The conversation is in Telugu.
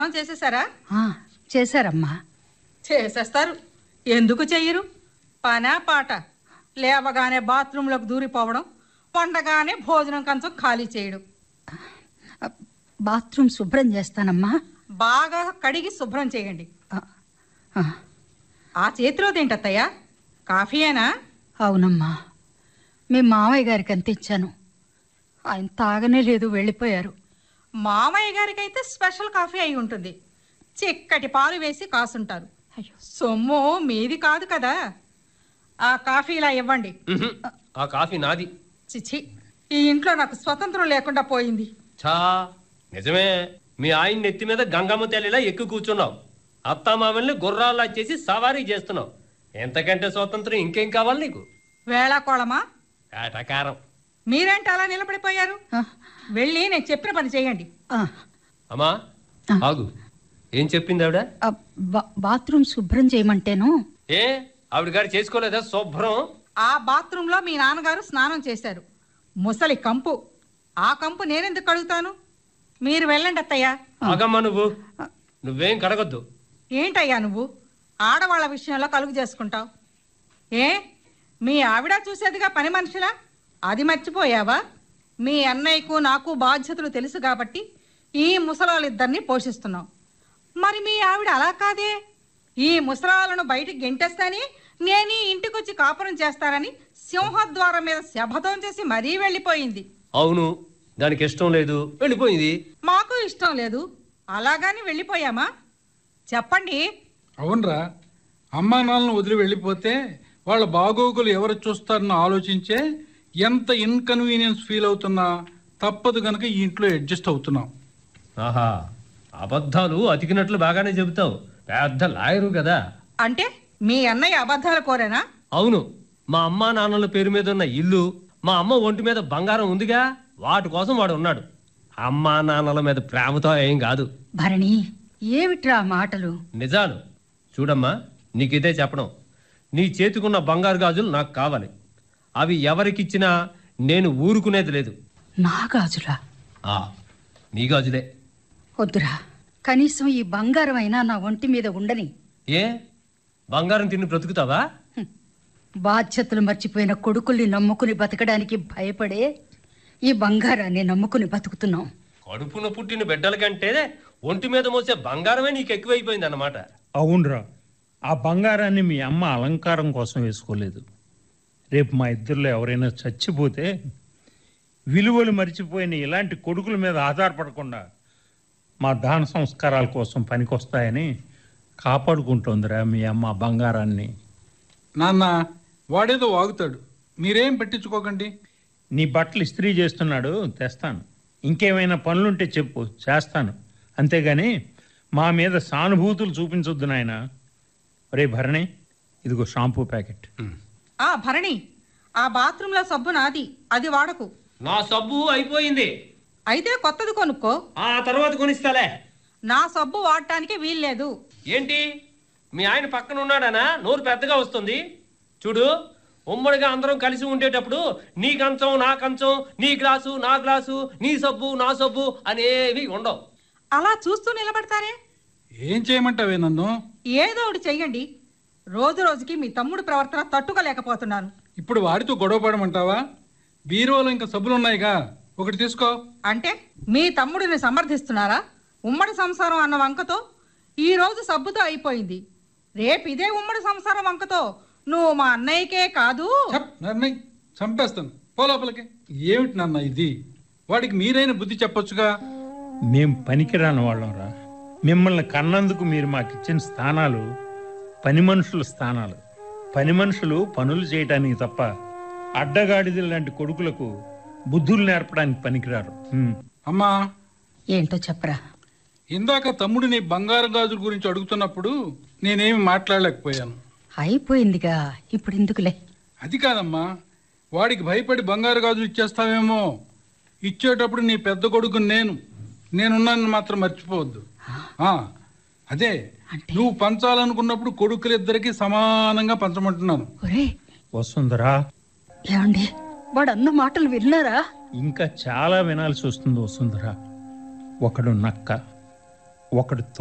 స్నానం చేసేసారా ఆ, చేశారమ్మా చేసేస్తారు ఎందుకు చెయ్యరు పనా పాట లేవగానే బాత్రూంలోకి దూరిపోవడం వండగానే భోజనం కంచం ఖాళీ చేయడం ఆ, బాత్రూమ్ శుభ్రం చేస్తానమ్మా బాగా కడిగి శుభ్రం చేయండి ఆ, ఆ, ఆ చేతిలో తింటత్తయ్యా కాఫీయేనా అవునమ్మా మీ మావయ్య గారికి అంత ఇచ్చాను ఆయన తాగనే లేదు వెళ్ళిపోయారు మామయ్య గారికైతే స్పెషల్ కాఫీ అయి ఉంటుంది చిక్కటి పాలు వేసి కాసుంటారు అయ్యో సొమ్ము మీది కాదు కదా ఆ కాఫీ ఇలా ఇవ్వండి ఉహుం, ఆ కాఫీ నాది చిచి ఈ ఇంట్లో నాకు స్వతంత్రం లేకుండా పోయింది ఛా నిజమే మీ ఆయన నెత్తి మీద గంగమ్మ తల్లిలా ఎక్కువ కూర్చున్నావు అత్తామామల్ని గుర్రాల్లా చేసి సవారీ చేస్తున్నావు ఎంతకంటే స్వాతంత్రం ఇంకేం కావాలి నీకు వేళాకోళమా ఏటకారం మీరేంటి అలా నిలబడిపోయారు ఆ, వెళ్ళి నేను చెప్పిన పని చేయండి ఆ, అమ్మా ఆగు ఏం చెప్పింది ఆవిడ ఆ, బా- బాత్రూమ్ శుభ్రం చేయమంటేను ఏ ఆవిడ గారు చేసుకోలేదా శుభ్రం ఆ బాత్రూంలో మీ నాన్నగారు స్నానం చేశారు ముసలి కంపు ఆ కంపు నేనెందుకు కడుగుతాను మీరు వెళ్ళండి అత్తయ్య ఆగమ్మా నువ్వు నువ్వేం కడగొద్దు ఏంటయ్యా నువ్వు ఆడవాళ్ళ విషయంలో కలుగు చేసుకుంటావు ఏ మీ ఆవిడ చూసేదిగా పని మనిషిలా అది మర్చిపోయావా మీ అన్నయ్యకు నాకు బాధ్యతలు తెలుసు కాబట్టి ఈ ముసలాళ్ళిద్దరిని పోషిస్తున్నాం మరి మీ ఆవిడ అలా కాదే ఈ ముసలాలను బయటికి గెంటేస్తాని నేను ఈ ఇంటికొచ్చి కాపురం చేస్తానని సింహద్వారం మీద శపథం చేసి మరీ వెళ్ళిపోయింది అవును దానికి ఇష్టం లేదు వెళ్ళిపోయింది మాకు ఇష్టం లేదు అలాగని వెళ్ళిపోయామా చెప్పండి అవునరా అమ్మా నాన్నలను వదిలి వెళ్ళిపోతే వాళ్ళ బాగోగులు ఎవరు చూస్తారని ఆలోచించే ఎంత ఇన్కన్వీనియన్స్ ఫీల్ అవుతున్నా తప్పదు గనక ఈ ఇంట్లో అడ్జస్ట్ అవుతున్నాం ఆహా అబద్ధాలు అతికినట్లు బాగానే చెబుతావు పెద్ద లాయరు కదా అంటే మీ అన్నయ్య అబద్ధాలు కోరేనా అవును మా అమ్మా నాన్నల పేరు మీద ఉన్న ఇల్లు మా అమ్మ ఒంటి మీద బంగారం ఉందిగా వాటి కోసం వాడు ఉన్నాడు అమ్మా నాన్నల మీద ప్రేమతో ఏం కాదు భరణి ఏమిట్రా ఆ మాటలు నిజాలు చూడమ్మా నీకిదే చెప్పడం నీ చేతికున్న బంగారు గాజులు నాకు కావాలి అవి ఎవరికిచ్చినా నేను ఊరుకునేది లేదు నా గాజులా ఆ నీ గాజులే వద్దురా కనీసం ఈ బంగారం అయినా నా ఒంటి మీద ఉండని ఏ బంగారం తిని బ్రతుకుతావా హ్మ్. బాధ్యతలు మర్చిపోయిన కొడుకుల్ని నమ్ముకుని బతకడానికి భయపడే ఈ బంగారాన్ని నమ్ముకుని బతుకుతున్నాం కడుపున పుట్టిన బిడ్డల కంటే ఒంటి మీద మోసే బంగారమే నీకు ఎక్కువైపోయింది అన్నమాట అవునరా ఆ బంగారాన్ని మీ అమ్మ అలంకారం కోసం వేసుకోలేదు రేపు మా ఇద్దరిలో ఎవరైనా చచ్చిపోతే విలువలు మరిచిపోయిన ఇలాంటి కొడుకుల మీద ఆధారపడకుండా మా దాన సంస్కారాల కోసం పనికొస్తాయని కాపాడుకుంటోందిరా మీ అమ్మ ఆ బంగారాన్ని నాన్న వాడేదో వాగుతాడు మీరేం పట్టించుకోకండి నీ బట్టలు ఇస్త్రీ చేస్తున్నాడు తెస్తాను ఇంకేమైనా పనులుంటే చెప్పు చేస్తాను అంతేగాని మా మీద సానుభూతులు చూపించొద్దు నాయన రే భరణి ఇదిగో షాంపూ ప్యాకెట్ ఆ భరణి ఆ బాత్రూంలో సబ్బు నాది అది వాడకు నా సబ్బు అయిపోయింది అయితే కొత్తది కొనుక్కో ఆ తర్వాత కొనిస్తాలే నా సబ్బు వాడటానికి వీల్లేదు ఏంటి మీ ఆయన పక్కన ఉన్నాడనా నోరు పెద్దగా వస్తుంది చూడు ఉమ్మడిగా అందరం కలిసి ఉండేటప్పుడు నీ కంచం నా కంచం నీ గ్లాసు నా గ్లాసు నీ సబ్బు నా సబ్బు అనేవి ఉండవు అలా చూస్తూ నిలబడతారే ఏం చేయమంటావే నన్ను ఏదో ఒకటి చెయ్యండి రోజు రోజుకి మీ తమ్ముడు ప్రవర్తన తట్టుకోలేకపోతున్నాను ఇప్పుడు వాడితో గొడవ పడమంటావా బీరువాలో ఇంకా సబ్బులు ఉన్నాయిగా ఒకటి తీసుకో అంటే మీ తమ్ముడిని సమర్థిస్తున్నారా ఉమ్మడి సంసారం అన్న వంకతో ఈ రోజు సబ్బుతో అయిపోయింది రేపు ఇదే ఉమ్మడి సంసారం వంకతో నువ్వు మా అన్నయ్యకే కాదు ఛప్, నన్నయ్ చంపేస్తాను పో లోపలికి ఏమిటి నాన్న ఇది వాడికి మీరైన బుద్ధి చెప్పొచ్చుగా మేం పనికిరాని వాళ్ళంరా మిమ్మల్ని కన్నందుకు మీరు మాకు ఇచ్చిన స్థానాలు పని మనుషుల స్థానాలు పని మనుషులు పనులు చేయటానికి తప్ప అడ్డగాడిదలు లాంటి కొడుకులకు బుద్ధులు నేర్పడానికి పనికిరారు హ్మ్. అమ్మా ఏంటో చెప్పరా ఇందాక తమ్ముడిని బంగారు గాజుల గురించి అడుగుతున్నప్పుడు నేనేమి మాట్లాడలేకపోయాను అయిపోయిందిగా ఇప్పుడు ఎందుకులే అది కాదమ్మా వాడికి భయపడి బంగారు గాజులు ఇచ్చేస్తావేమో ఇచ్చేటప్పుడు నీ పెద్ద కొడుకు నేను నేనున్నాను మాత్రం మర్చిపోవద్దు ఆ, అదే నువ్వు పంచాలనుకున్నప్పుడు కొడుకులిద్దరికి సమానంగా పంచమంటున్నాను ఒరే వసుంధరా ఏమండి వాడు అన్న మాటలు విన్నారా ఇంకా చాలా వినాల్సి వస్తుంది వసుంధరా ఒకడు నక్క ఒకడు